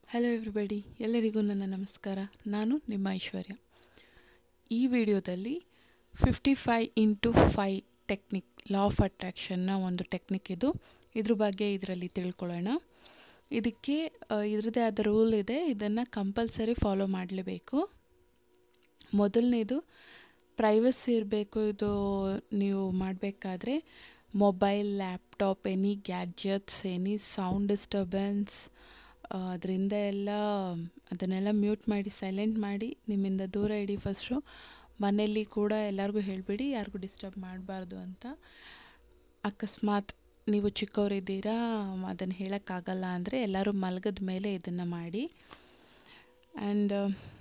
hello everybody ಎಲ್ಲರಿಗೂ ನನ್ನ ನಮಸ್ಕಾರ ನಾನು ನಿಮ್ಮ ಐಶ್ವರ್ಯ ಈ ವಿಡಿಯೋದಲ್ಲಿ fifty five into five technique law of ಅಟ್ರಾಕ್ಷನ್ನ ಒಂದು ಟೆಕ್ನಿಕ್ ಇದು ಇದ್ರ ಬಗ್ಗೆ ಇದರಲ್ಲಿ ತಿಳ್ಕೊಳ್ಳೋಣ ಇದಕ್ಕೆ ಆ, ಇದ್ರದ್ದೇ ಆದ ರೂಲ್ ಇದೆ ಇದನ್ನು ಕಂಪಲ್ಸರಿ ಫಾಲೋ ಮಾಡಲೇಬೇಕು ಮೊದಲನೇದು ಪ್ರೈವಸಿ ಇರಬೇಕು ಇದು ನೀವು ಮಾಡಬೇಕಾದ್ರೆ mobile laptop any gadgets any sound disturbance ಅದರಿಂದ ಎಲ್ಲ ಅದನ್ನೆಲ್ಲ ಮ್ಯೂಟ್ ಮಾಡಿ ಸೈಲೆಂಟ್ ಮಾಡಿ ನಿಮ್ಮಿಂದ ದೂರ ಇಡಿ ಫಸ್ಟು ಮನೇಲಿ ಕೂಡ ಎಲ್ಲರಿಗೂ ಹೇಳಿಬಿಡಿ ಯಾರಿಗೂ ಡಿಸ್ಟರ್ಬ್ ಮಾಡಬಾರ್ದು ಅಂತ ಅಕಸ್ಮಾತ್ ನೀವು ಚಿಕ್ಕವರಿದ್ದೀರಾ ಅದನ್ನು ಹೇಳೋಕ್ಕಾಗಲ್ಲ ಅಂದರೆ ಎಲ್ಲರೂ ಮಲಗದ ಮೇಲೆ ಇದನ್ನು ಮಾಡಿ ಆ್ಯಂಡ್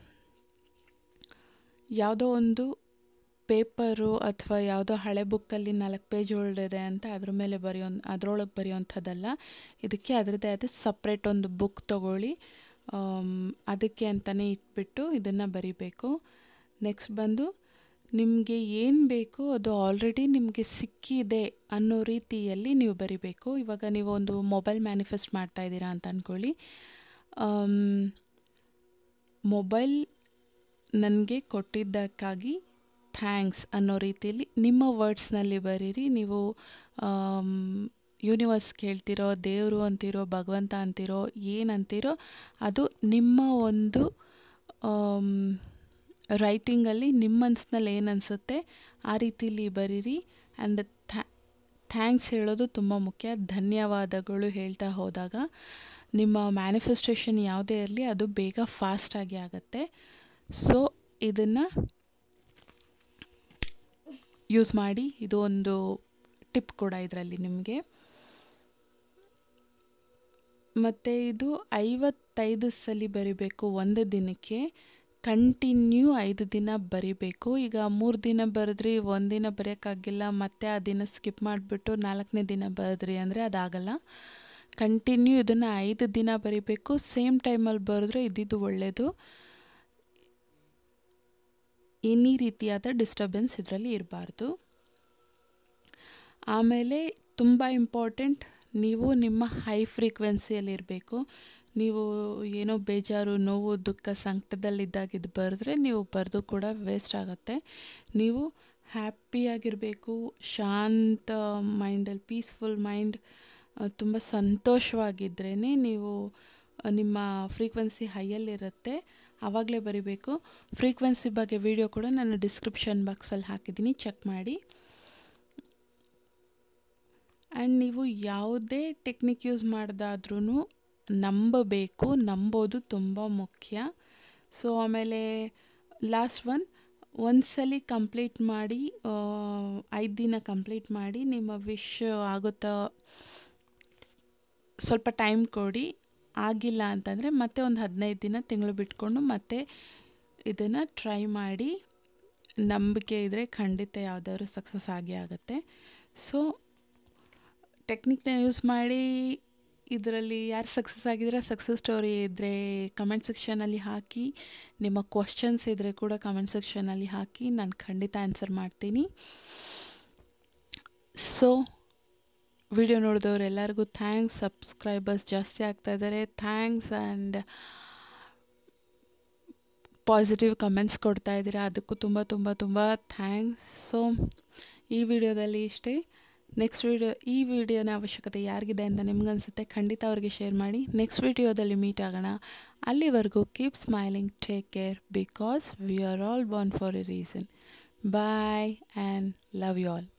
ಯಾವುದೋ ಒಂದು ಪೇಪರು ಅಥವಾ ಯಾವುದೋ ಹಳೆ ಬುಕ್ಕಲ್ಲಿ ನಾಲ್ಕು ಪೇಜ್ ಇದೆ ಅಂತ ಅದ್ರ ಮೇಲೆ ಬರೆಯೋ ಅದರೊಳಗೆ ಬರೆಯೋವಂಥದ್ದಲ್ಲ ಇದಕ್ಕೆ ಅದರದ್ದೇ ಆದ ಸಪ್ರೇಟ್ ಒಂದು ಬುಕ್ ತಗೊಳ್ಳಿ ಆಮ್, ಅದಕ್ಕೆ ಅಂತಲೇ ಇಟ್ಬಿಟ್ಟು ಇದನ್ನು ಬರಿಬೇಕು ನೆಕ್ಸ್ಟ್ ಬಂದು ನಿಮಗೆ ಏನು ಬೇಕು ಅದು ಆಲ್ರೆಡಿ ನಿಮಗೆ ಸಿಕ್ಕಿದೆ ಅನ್ನೋ ರೀತಿಯಲ್ಲಿ ನೀವು ಬರಿಬೇಕು ಇವಾಗ ನೀವು ಒಂದು ಮೊಬೈಲ್ ಮ್ಯಾನಿಫೆಸ್ಟ್ ಮಾಡ್ತಾ ಇದ್ದೀರಾ ಅಂತ ಅಂದ್ಕೊಳ್ಳಿ ಮೊಬೈಲ್ ನನಗೆ ಕೊಟ್ಟಿದ್ದಕ್ಕಾಗಿ ಥ್ಯಾಂಕ್ಸ್ ಅನ್ನೋ ರೀತಿಯಲ್ಲಿ ನಿಮ್ಮ ವರ್ಡ್ಸ್ನಲ್ಲಿ ಬರೀರಿ ನೀವು ಯೂನಿವರ್ಸ್ ಕೇಳ್ತಿರೋ ದೇವರು ಅಂತಿರೋ ಭಗವಂತ ಅಂತಿರೋ ಏನು ಅಂತಿರೋ ಅದು ನಿಮ್ಮ ಒಂದು ರೈಟಿಂಗಲ್ಲಿ ನಿಮ್ಮ ಮನ್ಸಿನಲ್ಲಿ ಏನು ಅನಿಸುತ್ತೆ ಆ ರೀತಿಲಿ ಬರೀರಿ ಆ್ಯಂಡ್ ಥ್ಯಾಂಕ್ಸ್ ಹೇಳೋದು ತುಂಬ ಮುಖ್ಯ ಧನ್ಯವಾದಗಳು ಹೇಳ್ತಾ ಹೋದಾಗ ನಿಮ್ಮ ಮ್ಯಾನಿಫೆಸ್ಟೇಷನ್ ಯಾವುದೇ ಇರಲಿ ಅದು ಬೇಗ ಫಾಸ್ಟಾಗಿ ಆಗುತ್ತೆ ಸೊ ಇದನ್ನು ಯೂಸ್ ಮಾಡಿ ಇದು ಒಂದು ಟಿಪ್ ಕೂಡ ಇದರಲ್ಲಿ ನಿಮಗೆ ಮತ್ತು ಇದು ಐವತ್ತೈದು ಸಲ ಬರಿಬೇಕು ಒಂದು ದಿನಕ್ಕೆ ಕಂಟಿನ್ಯೂ ಐದು ದಿನ ಬರಿಬೇಕು ಈಗ ಮೂರು ದಿನ ಬರೆದ್ರಿ ಒಂದಿನ ಬರೆಯೋಕ್ಕಾಗಿಲ್ಲ ಮತ್ತೆ ಆ ದಿನ ಸ್ಕಿಪ್ ಮಾಡಿಬಿಟ್ಟು ನಾಲ್ಕನೇ ದಿನ ಬರೆದ್ರಿ ಅಂದರೆ ಅದಾಗಲ್ಲ ಕಂಟಿನ್ಯೂ ಇದನ್ನು ಐದು ದಿನ ಬರಿಬೇಕು ಸೇಮ್ ಟೈಮಲ್ಲಿ ಬರೆದ್ರೆ ಇದ್ದಿದ್ದು ಒಳ್ಳೆಯದು ಎನಿ ರೀತಿಯಾದ ಡಿಸ್ಟರ್ಬೆನ್ಸ್ ಇದರಲ್ಲಿ ಇರಬಾರ್ದು ಆಮೇಲೆ ತುಂಬ ಇಂಪಾರ್ಟೆಂಟ್ ನೀವು ನಿಮ್ಮ ಹೈ ಫ್ರೀಕ್ವೆನ್ಸಿಯಲ್ಲಿ ಇರಬೇಕು ನೀವು ಏನೋ ಬೇಜಾರು ನೋವು ದುಃಖ ಸಂಕಟದಲ್ಲಿದ್ದಾಗ ಇದು ಬರೆದ್ರೆ ನೀವು ಬರೆದು ಕೂಡ ವೇಸ್ಟ್ ಆಗುತ್ತೆ ನೀವು ಹ್ಯಾಪಿಯಾಗಿರಬೇಕು ಶಾಂತ ಮೈಂಡಲ್ಲಿ ಪೀಸ್ಫುಲ್ ಮೈಂಡ್ ತುಂಬ ಸಂತೋಷವಾಗಿದ್ರೇ ನೀವು ಆ, ನಿಮ್ಮ ಫ್ರೀಕ್ವೆನ್ಸಿ ಹೈಯಲ್ಲಿರುತ್ತೆ ಆವಾಗಲೇ ಬರಿಬೇಕು ಫ್ರೀಕ್ವೆನ್ಸಿ ಬಗ್ಗೆ ವಿಡಿಯೋ ಕೂಡ ನಾನು ಡಿಸ್ಕ್ರಿಪ್ಷನ್ ಬಾಕ್ಸಲ್ಲಿ ಹಾಕಿದ್ದೀನಿ ಚೆಕ್ ಮಾಡಿ ಆ್ಯಂಡ್ ನೀವು ಯಾವುದೇ ಟೆಕ್ನಿಕ್ ಯೂಸ್ ಮಾಡಿದಾದ್ರೂ ನಂಬಬೇಕು ನಂಬೋದು ತುಂಬ ಮುಖ್ಯ ಸೊ ಆಮೇಲೆ ಲಾಸ್ಟ್ ಒನ್ ಒಂದ್ಸಲಿ ಕಂಪ್ಲೀಟ್ ಮಾಡಿ ಐದು ದಿನ ಕಂಪ್ಲೀಟ್ ಮಾಡಿ ನಿಮ್ಮ ವಿಶ್ ಆಗುತ್ತಾ ಸ್ವಲ್ಪ ಟೈಮ್ ಕೊಡಿ ಆಗಿಲ್ಲ ಅಂತಂದರೆ ಮತ್ತೆ ಒಂದು ಹದಿನೈದು ದಿನ ತಿಂಗಳು ಬಿಟ್ಕೊಂಡು ಮತ್ತೆ ಇದನ್ನು ಟ್ರೈ ಮಾಡಿ ನಂಬಿಕೆ ಇದ್ದರೆ ಖಂಡಿತ ಯಾವುದಾದ್ರು ಸಕ್ಸಸ್ ಆಗೇ ಆಗುತ್ತೆ ಸೊ ಟೆಕ್ನಿಕ್ನ ಯೂಸ್ ಮಾಡಿ ಇದರಲ್ಲಿ ಯಾರು ಸಕ್ಸಸ್ ಆಗಿದ್ರೆ ಸಕ್ಸಸ್ ಸ್ಟೋರಿ ಇದ್ದರೆ ಕಮೆಂಟ್ ಸೆಕ್ಷನಲ್ಲಿ ಹಾಕಿ ನಿಮ್ಮ ಕ್ವಶನ್ಸ್ ಇದ್ದರೆ ಕೂಡ ಕಮೆಂಟ್ ಸೆಕ್ಷನಲ್ಲಿ ಹಾಕಿ ನಾನು ಖಂಡಿತ ಆನ್ಸರ್ ಮಾಡ್ತೀನಿ ಸೊ ವಿಡಿಯೋ ನೋಡಿದವ್ರು ಎಲ್ಲರಿಗೂ ಥ್ಯಾಂಕ್ಸ್ ಸಬ್ಸ್ಕ್ರೈಬರ್ಸ್ ಜಾಸ್ತಿ ಆಗ್ತಾ ಇದ್ದಾರೆ ಥ್ಯಾಂಕ್ಸ್ ಆ್ಯಂಡ್ ಪಾಸಿಟಿವ್ ಕಮೆಂಟ್ಸ್ ಕೊಡ್ತಾ ಇದ್ದೀರಾ ಅದಕ್ಕೂ ತುಂಬ ತುಂಬ ತುಂಬ ಥ್ಯಾಂಕ್ಸ್ ಸೊ ಈ ವಿಡಿಯೋದಲ್ಲಿ ಇಷ್ಟೇ ನೆಕ್ಸ್ಟ್ ವಿಡಿಯೋ ಈ ವಿಡಿಯೋನ ಅವಶ್ಯಕತೆ ಯಾರಿಗಿದೆ ಅಂತ ನಿಮ್ಗನ್ಸುತ್ತೆ ಖಂಡಿತ ಅವ್ರಿಗೆ ಶೇರ್ ಮಾಡಿ ನೆಕ್ಸ್ಟ್ ವಿಡಿಯೋದಲ್ಲಿ ಮೀಟ್ ಆಗೋಣ ಅಲ್ಲಿವರೆಗೂ keep smiling take care because we are all born for a reason bye and love you all